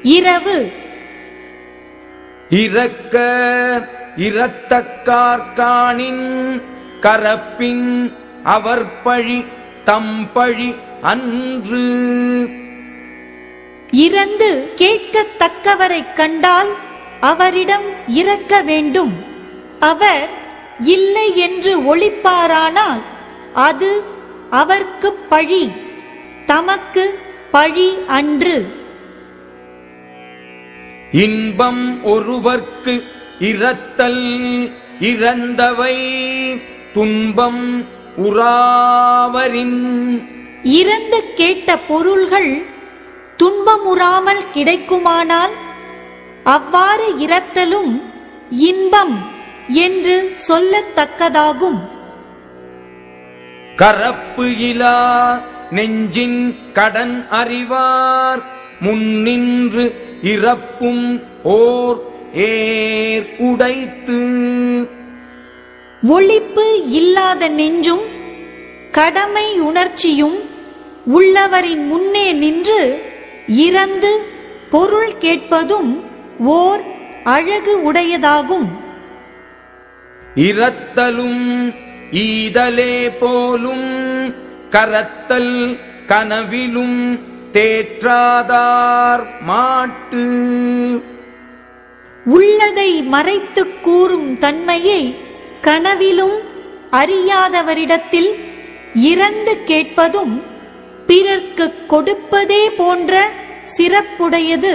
இரவு இறக்க இரத்தக்கார்காணின் கரப்பின் அவர் பழி தம் பழி அன்று இறந்து கேட்கத்தக்கவரைக் கண்டால் அவரிடம் இறக்க வேண்டும் அவர் இல்லை என்று ஒளிப்பாரானால் அது அவர்க்குப் பழி தமக்கு பழி அன்று இன்பம் ஒருவர்க்கு இரத்தல் இறந்தவை துன்பம் உறாவரின் இறந்து கேட்ட பொருள்கள் துன்பமுறாமல் கிடைக்குமானால் அவ்வாறு இரத்தலும் இன்பம் என்று சொல்லத்தக்கதாகும் கரப்பு இலா நெஞ்சின் கடன் அறிவார் முன்னின்று இறப்பும் ஓர் ஏர் உடைத்து ஒளிப்பு இல்லாத நெஞ்சும் கடமை உணர்ச்சியும் உள்ளவரின் முன்னே நின்று இறந்து பொருள் கேட்பதும் ஓர் அழகு உடையதாகும் இரத்தலும் ஈதலே போலும் கரத்தல் கனவிலும் தேற்றாதார் மாட்டு உள்ளதை மறைத்துக் கூறும் தன்மையை கனவிலும் அறியாதவரிடத்தில் இறந்து கேட்பதும் பிறர்க்குக் கொடுப்பதே போன்ற சிறப்புடையது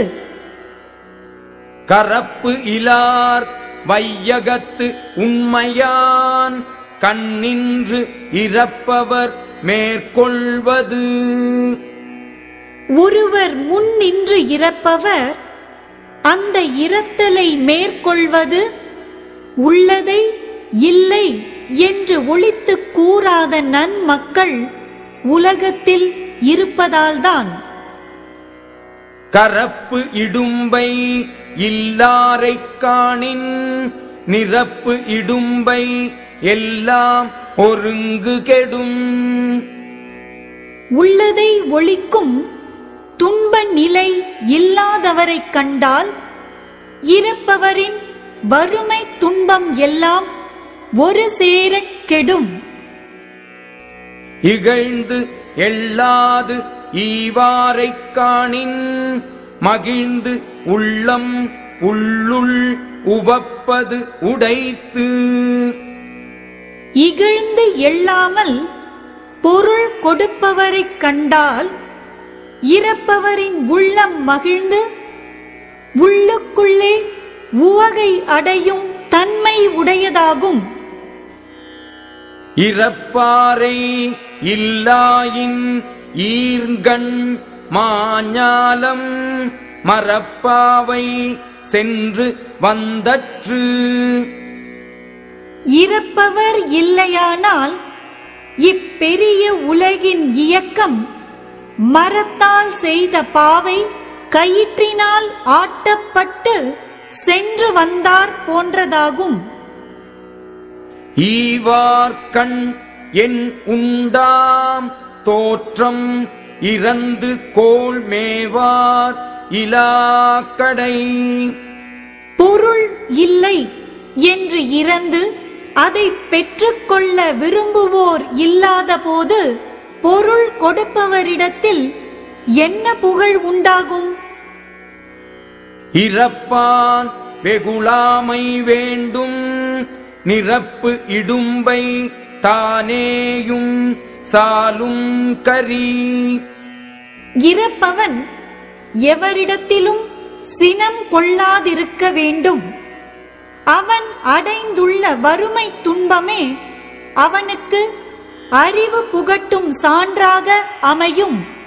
கரப்பு இலார் வையகத்து உண்மையான் கண்ணின்று இறப்பவர் மேற்கொள்வது ஒருவர் முன் நின்று இறப்பவர் அந்த இரத்தலை மேற்கொள்வது உள்ளதை இல்லை என்று ஒளித்துக் கூறாத நன்மக்கள் உலகத்தில் இருப்பதால்தான் கரப்பு இடும்பை இல்லாரைக் காணின் நிரப்பு இடும்பை எல்லாம் ஒருங்கு கெடும் உள்ளதை ஒழிக்கும் துன்ப நிலை இல்லாதவரைக் கண்டால் இருப்பவரின் வறுமை துன்பம் எல்லாம் ஒரு சேரக் கெடும் இகழ்ந்து எள்ளாது ஈவாரைக் காணின் மகிழ்ந்து உள்ளம் உள்ளுள் உவப்பது உடைத்து இகழ்ந்து எள்ளாமல் பொருள் கொடுப்பவரைக் கண்டால் இறப்பவரின் உள்ளம் மகிழ்ந்து உள்ளுக்குள்ளே உவகை அடையும் தன்மை உடையதாகும் இறப்பாரை இல்லாயின் ஈர்கண் மாஞாலம் மரப்பாவை சென்று வந்தற்று இறப்பவர் இல்லையானால் இப்பெரிய உலகின் இயக்கம் மரத்தால் செய்த பாவை கயிற்றினால் ஆட்டப்பட்டு சென்று வந்தார் போன்றதாகும் ஈவார்கண் என் உண்டாம் தோற்றம் இறந்து கோள் மேவார் இலாக்கடை பொருள் இல்லை என்று இறந்து அதை பெற்றுக்கொள்ள விரும்புவோர் இல்லாதபோது பொருள் கொடுப்பவரிடத்தில் என்ன புகழ் உண்டாகும் இறப்பான் வெகுளாமை வேண்டும் நிரப்பு இடும்பை தானேயும் சாலும் கரி இறப்பவன் எவரிடத்திலும் சினம் கொள்ளாதிருக்க வேண்டும் அவன் அடைந்துள்ள வறுமை துன்பமே அவனுக்கு அறிவு புகட்டும் சான்றாக அமையும்